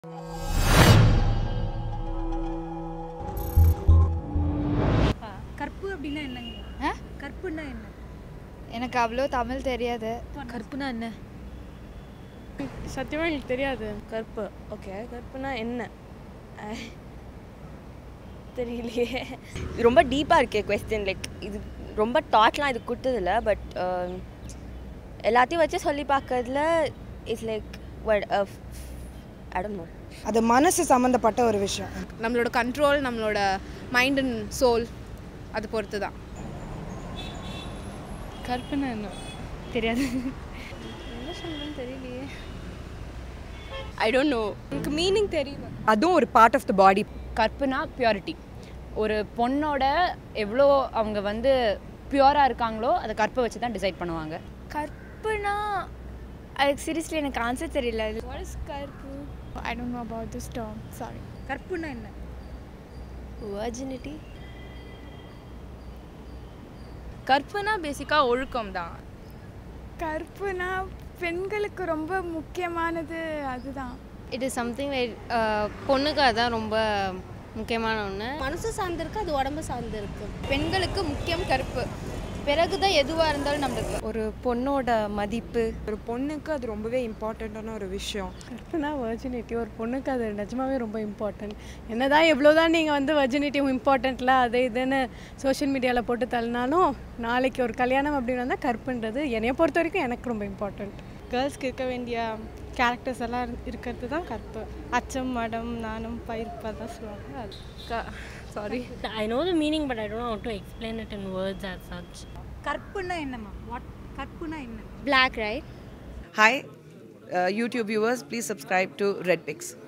கற்பு அப்படின்னா என்னங்க ஆ? கற்புன்னா என்ன எனக்கு அவ்வளோ தமிழ் தெரியாது கற்புனா என்ன சத்தியமாக எனக்கு தெரியாது கற்பு ஓகே கற்புனா என்ன அஹ், தெரியலையே இது ரொம்ப டீப்பாக இருக்கே கொஸ்டின் லைக் இது ரொம்ப தாட்லாம் இது கொடுத்ததில்ல பட் எல்லாத்தையும் வச்சு சொல்லி பார்க்கறதுல இட்ஸ் லைக் வட் நோ அது மனசு சம்மந்தப்பட்ட ஒரு விஷயம் நம்மளோட கண்ட்ரோல் நம்மளோட மைண்ட் அண்ட் சோல் அது பொறுத்து தான் கற்புனா என்ன தெரியாது என்ன சொல்கிறேன்னு தெரியலையே ஐ டோன்ட் நோ எனக்கு மீனிங் தெரியல அதுவும் ஒரு part of the body கற்புனா purity ஒரு பொண்ணோட எவ்வளோ அவங்க வந்து பியூராக இருக்காங்களோ அதை கற்பை வச்சு தான் டிசைட் பண்ணுவாங்க கற்புனா அதுக்கு சீரியஸ்லி எனக்கு ஆன்சர் தெரியல வாட் இஸ் கற்பு I don't know about this term sorry கற்புன்னா என்ன வர்ஜினிட்டி கற்புனா பேசிக்காக ஒழுக்கம் தான் கற்புனா பெண்களுக்கு ரொம்ப முக்கியமானது அதுதான் இட் இஸ் சம்திங் லைக் பொண்ணுக்கு அதுதான் ரொம்ப முக்கியமான ஒன்று மனசு சார்ந்திருக்கு அது உடம்பு சார்ந்திருக்கு பெண்களுக்கு முக்கியம் கற்பு பிறகு தான் எதுவாக இருந்தாலும் நம்மளுக்கு ஒரு பொண்ணோட மதிப்பு ஒரு பொண்ணுக்கு அது ரொம்பவே இம்பார்ட்டண்ட்டான ஒரு விஷயம் கற்புனா வர்ஜினிட்டி ஒரு பொண்ணுக்கு அது நிஜமாவே ரொம்ப இம்பார்ட்டன்ட் என்னதான் எவ்வளோதான் நீங்கள் வந்து வர்ஜினிட்டி இம்பார்ட்டண்ட்டில் அது இதுன்னு சோஷியல் மீடியாவில் போட்டு தள்ளினாலும் நாளைக்கு ஒரு கல்யாணம் அப்படின்னு வந்தால் கற்புன்றது என்னைய பொறுத்த வரைக்கும் எனக்கு ரொம்ப இம்பார்ட்டண்ட் கேர்ள்ஸ்க்கு இருக்க வேண்டிய கேரக்டர்ஸ் எல்லாம் இரு- இருக்கிறது தான் கற்பு அச்சம் மடம் நாணம் பயிர்ப்பு தான் சொல்லுவாங்க அது sorry I know the meaning but I don't know to explain it in words as such கற்புன்னா என்னம்மா வாட் கற்புனா என்ன black right Hi, uh, YouTube viewers, please subscribe to Red Pix.